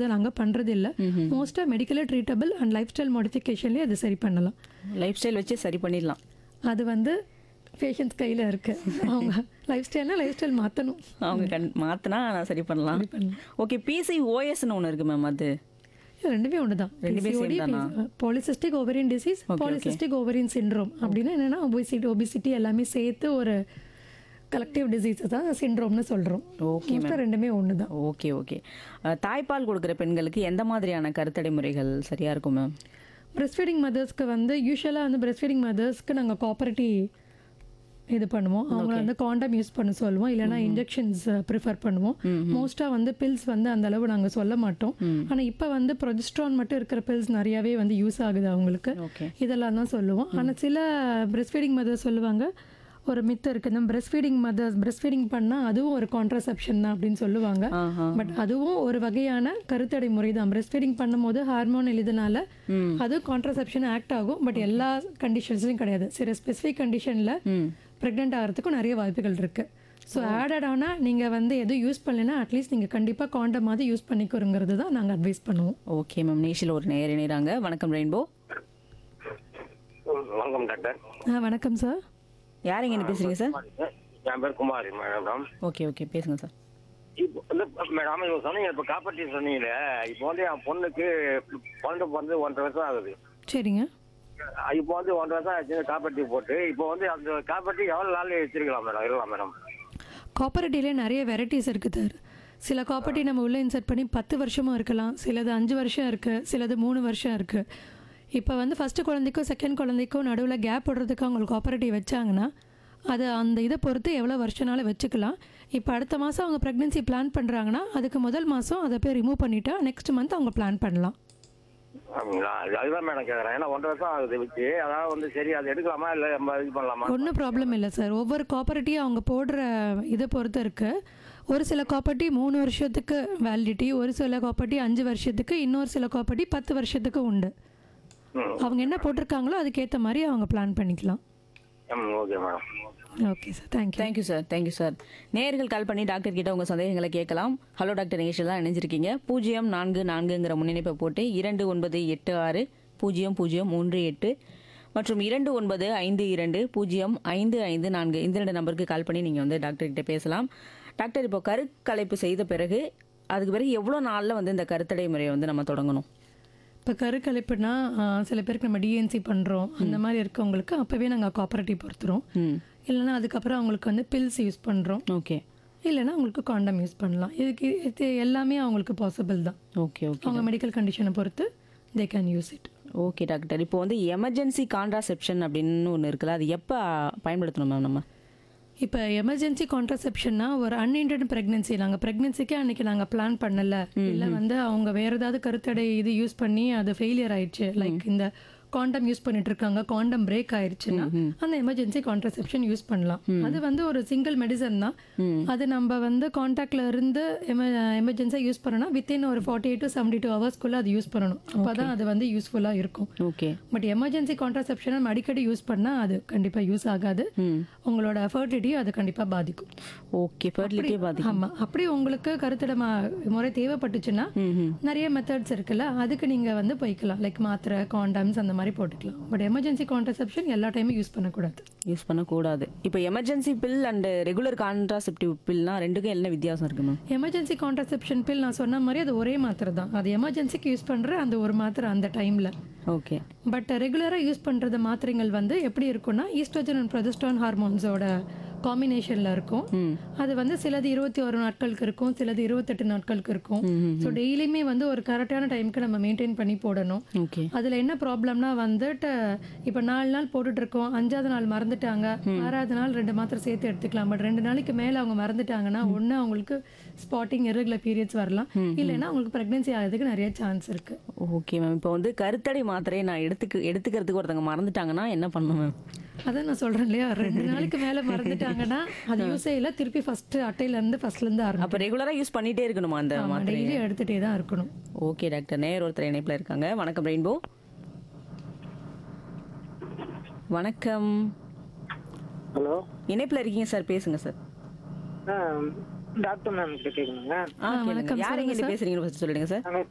அதை நாங்கள் பண்ணுறது இல்லை மோஸ்ட்டாக medically treatable and lifestyle மாடிஃபிகேஷன்லேயே அது சரி பண்ணலாம் லைஃப் ஸ்டைல் வச்சு சரி பண்ணிடலாம் அது வந்து பேஷண்ட்ஸ் கையில் இருக்குது அவங்க லைஃப் ஸ்டைல்னா லைஃப் ஸ்டைல் மாற்றணும் அவங்க கண் மாற்றினா நான் சரி பண்ணலாம் ஓகே பிசி ஓஎஸ்ன்னு ஒன்று இருக்கு மேம் அது ரெண்டுமே ஒன்று தான் ரெண்டுமே same தானா? Polycystic ovarian disease polycystic ovarian syndrome அப்படின்னா என்னென்னா ஒபிசிட்டி ஒபிசிட்டி எல்லாமே சேர்த்து ஒரு கலெக்டிவ் டிசீஸ் தான் சிண்ட்ரோம்னு சொல்கிறோம் ஓகே மோஸ்ட்டாக ரெண்டுமே ஒன்று தான் ஓகே ஓகே அஹ், தாய்ப்பால் கொடுக்குற பெண்களுக்கு எந்த மாதிரியான கருத்தடை முறைகள் சரியாக இருக்கும் மேம் பிரஸ்ட் ஃபீடிங் மதர்ஸ்க்கு வந்து யூஸ்வலாக வந்து பிரஸ்ட் ஃபீடிங் மதர்ஸ்க்கு நாங்கள் காப்பரேட்டிவ் இது பண்ணுவோம் அவங்க வந்து காண்டம் யூஸ் பண்ண சொல்லுவோம் இல்லைன்னா இன்ஜெக்ஷன்ஸ் ப்ரிஃபர் பண்ணுவோம் மோஸ்ட்டாக வந்து பில்ஸ் வந்து அந்த அளவு நாங்கள் சொல்ல மாட்டோம் ஆனால் இப்போ வந்து ப்ரொஜெஸ்ட்ரான் மட்டும் இருக்கிற பில்ஸ் நிறையாவே வந்து யூஸ் ஆகுது அவங்களுக்கு ஓகே இதெல்லாம் தான் சொல்லுவோம் ஆனால் சில பிரஸ்ட் ஃபீடிங் மதர்ஸ் சொல்லுவாங்க ஒரு மித்து இருக்குது இந்த breastfeeding mothers breastfeeding பண்ணால் அதுவும் ஒரு கான்ட்ரசெப்ஷன் தான் அப்படின்னு சொல்லுவாங்க ஆஹா பட் அதுவும் ஒரு வகையான கருத்தடை முறை தான் பிரஸ்ட் ஃபீடிங் பண்ணும்போது ஹார்மோன் எழுதுனால அது கான்ட்ரசெப்ஷன் ஆக்ட் ஆகும் பட் எல்லா கண்டிஷன்ஸ்லையும் கிடையாது சில ஸ்பெசிஃபிக் கண்டிஷனில் ம் ப்ரெக்னென்ட் ஆகிறதுக்கும் நிறைய வாய்ப்புகள் இருக்குது ஸோ ஆடட் ஆனால் நீங்கள் வந்து எதுவும் யூஸ் பண்ணலைன்னா அட்லீஸ்ட் நீங்கள் கண்டிப்பாக காண்டமாவது யூஸ் பண்ணிக்கிறோங்கிறது தான் நாங்கள் அட்வைஸ் பண்ணுவோம் ஓகே மேம் நேஷில் ஒரு நேர் இணைகிறாங்க வணக்கம் ரெயின்போ வணக்கம் டாக்டர் ஆ வணக்கம் சார் யார் இங்கே பேசுகிறீங்க சார் என் பேர் குமார் மேடம் ஓகே ஓகே பேசுங்க சார் இப்போ வந்து மேடம் இப்போ சொன்னீங்க இப்போ காப்பாற்றி சொன்னீங்களே இப்போ வந்து என் பொண்ணுக்கு குழந்தை பிறந்து ஒன்றரை வருஷம் ஆகுது சரிங்க இப்போ வந்து ஒன்றரை வருஷம் ஆச்சு காப்பாற்றி போட்டு இப்போ வந்து அந்த காப்பாற்றி எவ்வளோ நாள் வச்சிருக்கலாம் மேடம் இருக்கலாம் மேடம் காப்பரேட்டிவ்லேயே நிறைய வெரைட்டிஸ் இருக்குது சார் சில காப்பர்ட்டி நம்ம உள்ளே இன்சர்ட் பண்ணி பத்து வருஷமும் இருக்கலாம் சிலது அஞ்சு வருஷம் இருக்குது சிலது மூணு வருஷம் இருக்குது இப்போ வந்து ஃபஸ்ட்டு குழந்தைக்கும் செகண்ட் குழந்தைக்கும் நடுவில் கேப் விடுறதுக்கு அவங்களுக்கு காப்பரேட்டிவ் வச்சாங்கன்னா அது அந்த இதை பொறுத்து எவ்வளோ வருஷனாலும் வச்சுக்கலாம் இப்போ அடுத்த மாதம் அவங்க ப்ரெக்னென்சி பிளான் பண்ணுறாங்கன்னா அதுக்கு முதல் மாதம் அதை போய் ரிமூவ் பண்ணிவிட்டா நெக்ஸ்ட் மந்த் அவங்க பிளான் பண்ணலாம் அப்படிங்களா அது- அதுதான் மேடம் கேட்குறேன் ஏன்னா ஒன்றரை வருஷம் ஆகுது வச்சு அதாவது வந்து சரி அது எடுக்கலாமா இல்லை நம்ம இது பண்ணலாமா ஒன்றும் ப்ராப்ளம் இல்லை சார் ஒவ்வொரு காப்பர்ட்டி அவங்க போடுற இதை பொறுத்து இருக்கு ஒரு சில காப்பர்ட்டி மூணு வருஷத்துக்கு வேலிடிட்டி ஒரு சில காப்பர்ட்டி அஞ்சு வருஷத்துக்கு இன்னொரு சில காப்பர்ட்டி பத்து வருஷத்துக்கு உண்டு ம் அவங்க என்ன போட்டிருக்காங்களோ அதுக்கேற்ற மாதிரி அவங்க பிளான் பண்ணிக்கலாம் ம் okay madam okay sir thank you thank you sir thank you sir நேர்கள் கால் பண்ணி டாக்டர் கிட்ட உங்கள் சந்தேகங்களை கேட்கலாம் ஹலோ டாக்டர் நிகழ்ச்சியில் தான் இணைஞ்சிருக்கீங்க பூஜ்ஜியம் நான்கு நான்குங்கிற முன்னிணைப்பை போட்டு இரண்டு ஒன்பது எட்டு ஆறு பூஜ்ஜியம் பூஜ்ஜியம் மூன்று எட்டு மற்றும் இரண்டு ஒன்பது ஐந்து இரண்டு பூஜ்ஜியம் ஐந்து ஐந்து நான்கு இந்த ரெண்டு நம்பருக்கு கால் பண்ணி நீங்கள் வந்து டாக்டர் கிட்ட பேசலாம் டாக்டர் இப்போ கருக்கலைப்பு செய்த பிறகு அதுக்கு பிறகு எவ்வளோ நாளில் வந்து இந்த கருத்தடை முறையை வந்து நம்ம தொடங்கணும் இப்போ கருக்கலைப்புனா ஆ, சில பேருக்கு நம்ம டிஎன்சி பண்ணுறோம் அந்த மாதிரி இருக்கவங்களுக்கு அப்போவே நாங்கள் காப்பரேட்டிவ் பொறுத்துறோம் ம் இல்லைன்னா அதுக்கப்புறம் அவங்களுக்கு வந்து பில்ஸ் யூஸ் பண்ணுறோம் ஓகே இல்லைன்னா அவங்களுக்கு காண்டம் யூஸ் பண்ணலாம் இதுக்கு இது எல்லாமே அவங்களுக்கு பாசிபிள் தான் ஓகே ஓகே அவங்க மெடிக்கல் கண்டிஷனை பொறுத்து they can use it okay doctor இப்போ வந்து எமர்ஜென்சி கான்ட்ராசெப்ஷன் அப்படின்னு ஒன்று இருக்குல்ல அது எப்போ பயன்படுத்தணும் மேம் நம்ம இப்போ எமர்ஜென்சி கான்ட்ரசெப்ஷன்னா ஒரு அன்இன்டென்ட் ப்ரெக்னென்சி நாங்கள் ப்ரெக்னென்சிக்கே அன்னைக்கு நாங்கள் பிளான் பண்ணல இல்லை வந்து அவங்க வேற ஏதாவது கருத்தடை இது யூஸ் பண்ணி அது ஃபெயிலியர் ஆயிடுச்சு லைக் இந்த காண்டம் யூஸ் பண்ணிட்டு இருக்காங்க காண்டம் பிரேக் ஆயிடுச்சுன்னா அந்த எமர்ஜென்சி கான்ட்ரசெப்ஷன் யூஸ் பண்ணலாம் அது வந்து ஒரு சிங்கிள் மெடிசன் தான் அது நம்ம வந்து காண்டாக்ட்ல இருந்து எமர்ஜென்சியாக யூஸ் பண்ணோம்னா வித்தின் ஒரு forty eight to seventy two ஹவர்ஸ்க்குள்ளே அது யூஸ் பண்ணணும் அப்போ தான் அது வந்து யூஸ்ஃபுல்லாக இருக்கும் ஓகே பட் எமர்ஜென்சி கான்ட்ரசெப்ஷன் நம்ம அடிக்கடி யூஸ் பண்ணால் அது கண்டிப்பாக யூஸ் ஆகாது ம் உங்களோட ஃபர்டிலிட்டியும் அது கண்டிப்பாக பாதிக்கும் ஓகே ஃபர்டிலிட்டி பாதி ஆமாம் அப்படி உங்களுக்கு கருத்திட மா- முறை தேவைப்பட்டுச்சுன்னா நிறைய மெத்தட்ஸ் இருக்குல்ல அதுக்கு நீங்கள் வந்து போய்க்கலாம் லைக் மாத்திரை காண்டம்ஸ் அந்த மாதிரி போட்டுக்கலாம் பட் எமர்ஜென்சி கான்ட்ரசெப்ஷன் எல்லா டைமும் யூஸ் பண்ணக்கூடாது யூஸ் பண்ணக்கூடாது இப்போ emergency pill and regular contraceptive பில்னா ரெண்டுக்கும் என்ன வித்தியாசம் இருக்கு மேம் எமர்ஜென்சி கான்ட்ரசெப்ஷன் பில் நான் சொன்ன மாதிரி அது ஒரே மாத்திரை தான் அது எமர்ஜென்சிக்கு யூஸ் பண்ணுற அந்த ஒரு மாத்திரை அந்த டைமில் ஓகே பட் ரெகுலராக யூஸ் பண்ணுறது மாத்திரைகள் வந்து எப்படி இருக்கும்னா ஈஸ்ட்ரோஜன் அண்ட் ப்ரொஜெஸ்ட்ரான் ஹார்மோன்ஸோட காம்பினேஷனில் இருக்கும் அது வந்து சிலது இருபத்தி ஒரு நாட்களுக்கு இருக்கும் சிலது இருபத்தெட்டு நாட்களுக்கு இருக்கும் ஸோ டெய்லியுமே வந்து ஒரு கரெக்டான டைமுக்கு நம்ம மெயின்டைன் பண்ணி போடணும் ஓகே அதில் என்ன ப்ராப்ளம்னா வந்துட்டு இப்போ நாலு நாள் போட்டுட்டு இருக்கோம் அஞ்சாவது நாள் மறந்துட்டாங்க ஆறாவது நாள் ரெண்டு மாத்திரை சேர்த்து எடுத்துக்கலாம் பட் ரெண்டு நாளைக்கு மேலே அவங்க மறந்துட்டாங்கன்னா ஒன்று அவங்களுக்கு ஸ்பாட்டிங் irregular பீரியட்ஸ் வரலாம் இல்லைன்னா அவங்களுக்கு ப்ரெக்னென்சி ஆகிறதுக்கு நிறைய சான்ஸ் இருக்கு ஓகே மேம் இப்போ வந்து கருத்தடை மாத்திரையை நான் எடுத்துக்கு எடுத்துக்கிறதுக்கு ஒருத்தவங்க மறந்துட்டாங்கன்னா என்ன பண்ணணும் மேம் அதான் நான் சொல்றேன் இல்லையா ரெண்டு நாளைக்கு மேல மறந்துட்டாங்கன்னா அது யூஸே இல்ல திருப்பி ஃபர்ஸ்ட் அட்டையில இருந்து ஃபர்ஸ்ட்ல இருந்து ஆரம்பிக்கும் அப்போ ரெகுலராக யூஸ் பண்ணிட்டே இருக்கணுமா அந்த மாத்திரை டெய்லி எடுத்துட்டே தான் இருக்கணும் ஓகே டாக்டர் நேர் ஒருத்தர் இணைப்பில் இருக்காங்க வணக்கம் ரெயின்போ வணக்கம் ஹலோ இணைப்பில் இருக்கீங்க சார் பேசுங்க சார் டாக்டர் மேம் கிட்ட கேட்கணுங்க ஆ கேளுங்க யார் எங்கிட்ட பேசுறீங்கன்னு ஃபர்ஸ்ட் சொல்லிடுங்க சார் நாங்கள்